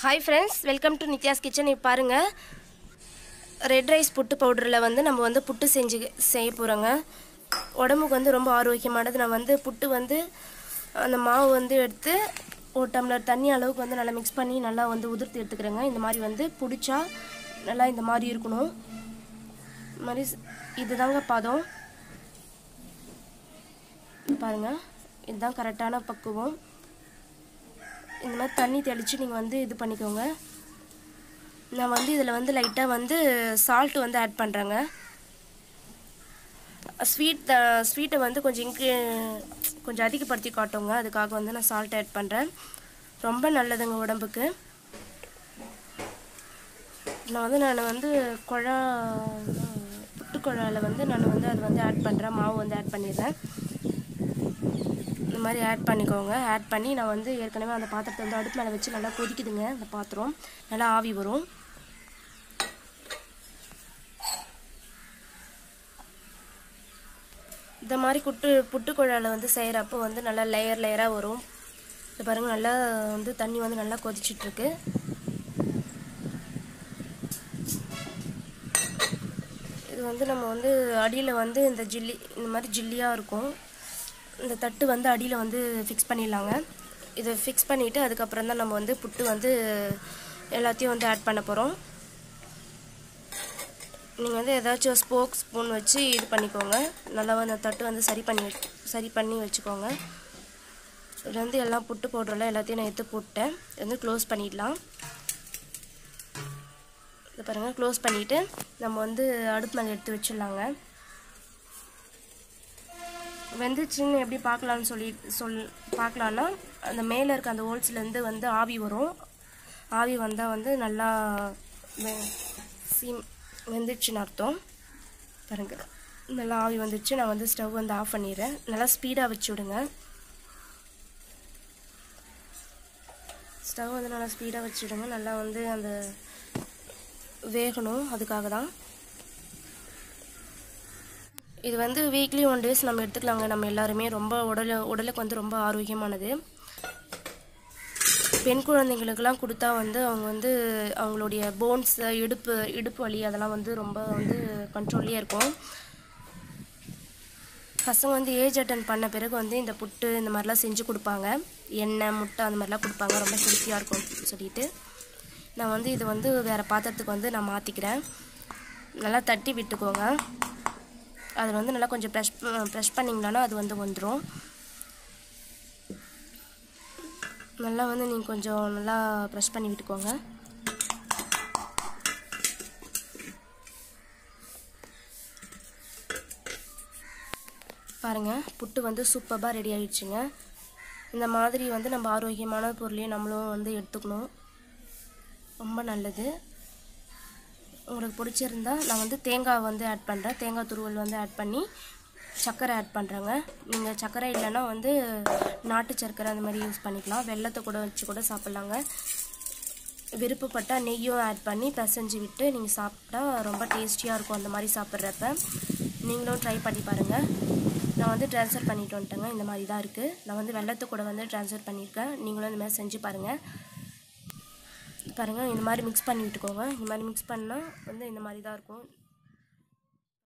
hi friends welcome to நித்யாஸ் kitchen இப்போ பாருங்கள் ரெட் ரைஸ் புட்டு பவுடரில் வந்து நம்ம வந்து புட்டு செஞ்சு செய்ய போகிறோங்க உடம்புக்கு வந்து ரொம்ப ஆரோக்கியமானது நான் வந்து புட்டு வந்து அந்த மாவு வந்து எடுத்து ஒரு டம்ளர் தண்ணி அளவுக்கு வந்து நல்லா மிக்ஸ் பண்ணி நல்லா வந்து உதிர்த்து எடுத்துக்கிறேங்க இந்த மாதிரி வந்து பிடிச்சா நல்லா இந்த மாதிரி இருக்கணும் இந்த மாதிரி ஸ்- இதுதாங்க பதம் பாருங்கள் இதுதான் கரெக்டான பக்குவம் இந்த மாதிரி தண்ணி தெளித்து நீங்கள் வந்து இது பண்ணிக்கோங்க நான் வந்து இதில் வந்து லைட்டாக வந்து சால்ட் வந்து ஆட் பண்ணுறேங்க ஸ்வீட் ஸ்வீட்டை வந்து கொஞ்சம் இங்கு கொஞ்சம் அதிகப்படுத்தி காட்டுங்க அதுக்காக வந்து நான் சால்ட் ஆட் பண்ணுறேன் ரொம்ப நல்லதுங்க உடம்புக்கு நான் வந்து நான் வந்து குழா புட்டு குழாவில் வந்து நான் வந்து அது வந்து ஆட் பண்ணுறேன் மாவு வந்து ஆட் பண்ணிடுறேன் இந்த மாதிரி ஆட் பண்ணிக்கோங்க ஆட் பண்ணி நான் வந்து ஏற்கனவே அந்த பாத்திரத்தை வந்து அடுப்பு மேலே வச்சு நல்லா கொதிக்குதுங்க அந்த பாத்திரம் நல்லா ஆவி வரும் இந்த மாதிரி குட்டு புட்டுக்குழாயில் வந்து செய்கிறப்போ வந்து நல்லா லேயர் லேயராக வரும் இது பாருங்கள் நல்லா வந்து தண்ணி வந்து நல்லா கொதிச்சிட்ருக்கு இது வந்து நம்ம வந்து அடியில் வந்து இந்த ஜில்லி இந்த மாதிரி ஜில்லியாக இருக்கும் இந்த தட்டு வந்து அடியில் வந்து ஃபிக்ஸ் பண்ணிடலாங்க இதை ஃபிக்ஸ் பண்ணிவிட்டு அதுக்கப்புறம் தான் நம்ம வந்து புட்டு வந்து எல்லாத்தையும் வந்து ஆட் பண்ண போகிறோம் நீங்கள் வந்து ஏதாச்சும் ஸ்போக் ஸ்பூன் வச்சு இது பண்ணிக்கோங்க நல்லா வந்து அந்த தட்டு வந்து சரி பண்ணி வச்சு- சரி பண்ணி வச்சுக்கோங்க இது வந்து எல்லாம் புட்டு போடுறல எல்லாத்தையும் நான் எடுத்து போட்டேன் இது வந்து க்ளோஸ் பண்ணிடலாம் இது பாருங்கள் க்ளோஸ் பண்ணிவிட்டு நம்ம வந்து அடுப்பு மேலே எடுத்து வச்சிடலாங்க வெந்துச்சுன்னு எப்படி பார்க்கலான்னு சொல்லி சொல் பார்க்கலான்னா அந்த மேலே இருக்க அந்த ஹோல்ஸ்லேருந்து வந்து ஆவி வரும் ஆவி வந்தால் வந்து நல்லா வெ- சீம் வெந்துச்சுன்னு அர்த்தம் பாருங்க நல்லா ஆவி வந்துச்சு நான் வந்து ஸ்டவ் வந்து ஆஃப் பண்ணிடுறேன் நல்லா ஸ்பீடாக வச்சு விடுங்க ஸ்டவ் வந்து நல்லா ஸ்பீடாக வச்சுடுங்க நல்லா வந்து அந்த வேகணும் அதுக்காக தான் இது வந்து வீக்லி ஒன் டேஸ் நம்ம எடுத்துக்கலாங்க நம்ம எல்லாருமே ரொம்ப உடல் உடலுக்கு வந்து ரொம்ப ஆரோக்கியமானது பெண் குழந்தைங்களுக்கெல்லாம் கொடுத்தா வந்து அவங்க வந்து அவங்களுடைய போன்ஸ் இடுப்பு இடுப்பு வலி அதெல்லாம் வந்து ரொம்ப வந்து கண்ட்ரோல்லே இருக்கும் பசங்க வந்து ஏஜ் அட்டன் பண்ண பிறகு வந்து இந்த புட்டு இந்த மாதிரிலாம் செஞ்சு கொடுப்பாங்க எண்ணெய் முட்டை அந்த மாதிரிலாம் கொடுப்பாங்க ரொம்ப ஹெல்த்தியாக இருக்கும் சொல்லிட்டு நான் வந்து இது வந்து வேறு பாத்திரத்துக்கு வந்து நான் மாற்றிக்கிறேன் நல்லா தட்டி விட்டுக்கோங்க அதில் வந்து நல்லா கொஞ்சம் ப்ரெஷ் ப்ரெஷ் பண்ணிங்களான்னா அது வந்து வந்துடும் நல்லா வந்து நீங்கள் கொஞ்சம் நல்லா ப்ரெஷ் பண்ணி விட்டுக்கோங்க பாருங்கள் புட்டு வந்து சூப்பராக ரெடி ஆயிடுச்சுங்க இந்த மாதிரி வந்து நம்ம ஆரோக்கியமான பொருளையும் நம்மளும் வந்து எடுத்துக்கணும் ரொம்ப நல்லது உங்களுக்கு பிடிச்சிருந்தா நான் வந்து தேங்காய் வந்து ஆட் பண்ணுறேன் தேங்காய் துருவல் வந்து ஆட் பண்ணி சர்க்கரை ஆட் பண்ணுறேங்க நீங்கள் சர்க்கரை இல்லைன்னா வந்து நாட்டு சர்க்கரை அந்த மாதிரி யூஸ் பண்ணிக்கலாம் வெள்ளத்தை கூட வச்சு கூட சாப்பிட்லாங்க விருப்பப்பட்டால் நெய்யும் ஆட் பண்ணி பிசைஞ்சு விட்டு நீங்கள் சாப்பிட்டா ரொம்ப டேஸ்டியாக இருக்கும் அந்த மாதிரி சாப்பிட்றப்ப நீங்களும் ட்ரை பண்ணி பாருங்கள் நான் வந்து ட்ரான்ஸ்ஃபர் பண்ணிட்டு வந்துட்டேங்க இந்த மாதிரி தான் இருக்குது நான் வந்து வெள்ளத்தை கூட வந்து ட்ரான்ஸ்ஃபர் பண்ணியிருக்கேன் நீங்களும் இந்த மாதிரி செஞ்சு பாருங்கள் பாருங்கள் இந்த மாதிரி மிக்ஸ் பண்ணி விட்டுக்கோங்க இந்த மாதிரி மிக்ஸ் பண்ணால் வந்து இந்த மாதிரி தான் இருக்கும்